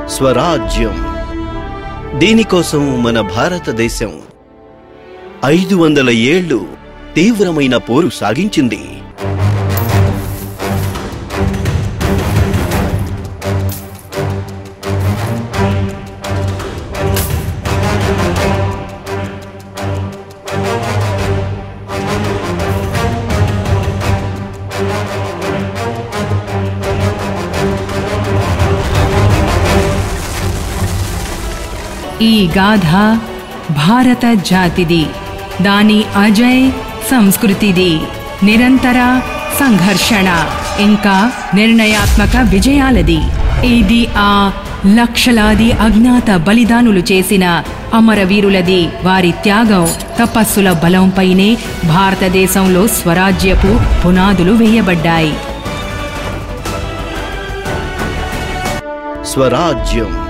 స్వరాజ్యం దీనికోసం మన భారతదేశం ఐదు వందల ఏళ్లు తీవ్రమైన పోరు సాగించింది ఈ గాథ భారత జాతిది దాని అజయ్ సంస్కృతిది నిరంతర సంఘర్షణ ఇంకా నిర్ణయాత్మక విజయాలది ఇది ఆ లక్షలాది అజ్ఞాత బలిదానులు చేసిన అమరవీరులది వారి త్యాగం తపస్సుల బలంపైనే భారతదేశంలో స్వరాజ్యపు పునాదులు వేయబడ్డాయి స్వరాజ్యం